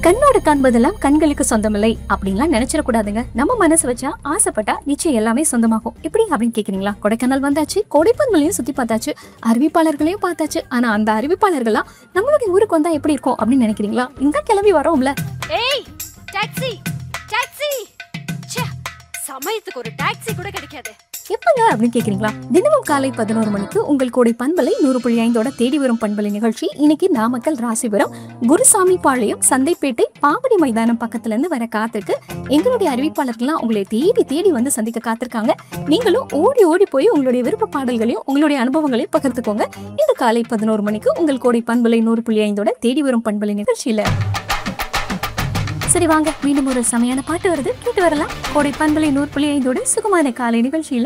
கண்ணோடு காண்பதெல்லாம் கண்களுக்கு சொந்தமில்லை அப்படின்லாம் நினைச்சிடக்கூடாதுங்க நம்ம மனசு வச்சா ஆசைப்பட்டா நிச்சயம் எல்லாமே சொந்தமாகும் எப்படி அப்படின்னு கேக்குறீங்களா கொடைக்கானல் வந்தாச்சு கோடைப்பன்மலையும் சுத்தி பார்த்தாச்சு அறிவிப்பாளர்களையும் பார்த்தாச்சு ஆனா அந்த அறிவிப்பாளர்கள்லாம் நம்மளுடைய ஊருக்கு வந்தா எப்படி இருக்கும் அப்படின்னு நினைக்கிறீங்களா இங்க கிளம்பி வரோம்ல ஏய் டாக்ஸி டாக்ஸி ச்சே சமயத்துக்கு ஒரு டாக்ஸி கூட கிடைக்காது எப்பங்க அப்படின்னு கேக்குறீங்களா தினமும் காலை பதினோரு மணிக்கு உங்கள் கோடை பண்பலை நூறு புள்ளி ஐந்தோட தேடி வரும் பண்பலை நிகழ்ச்சி இன்னைக்கு நாமக்கல் ராசிபுரம் குருசாமி பாளையம் சந்தைப்பேட்டை பாவடி மைதானம் பக்கத்துல இருந்து வர காத்திருக்கு எங்களுடைய அறிவிப்பாளர்கள்லாம் உங்களை தேடி தேடி வந்து சந்திக்க காத்திருக்காங்க நீங்களும் ஓடி ஓடி போய் உங்களுடைய விருப்ப பாடல்களையும் உங்களுடைய அனுபவங்களையும் பகிர்ந்துக்கோங்க இந்த காலை பதினோரு மணிக்கு உங்கள் கோடை பண்பலை நூறு புள்ளி ஐந்தோட தேடி வரும் பண்பலை நிகழ்ச்சியில சரி வாங்க மீண்டும் ஒரு செமையான பாட்டு வருது கேட்டு வரலாம் கோடை பண்பலை நூறு புள்ளி ஐந்தோட சுகமான காலை நிகழ்ச்சியில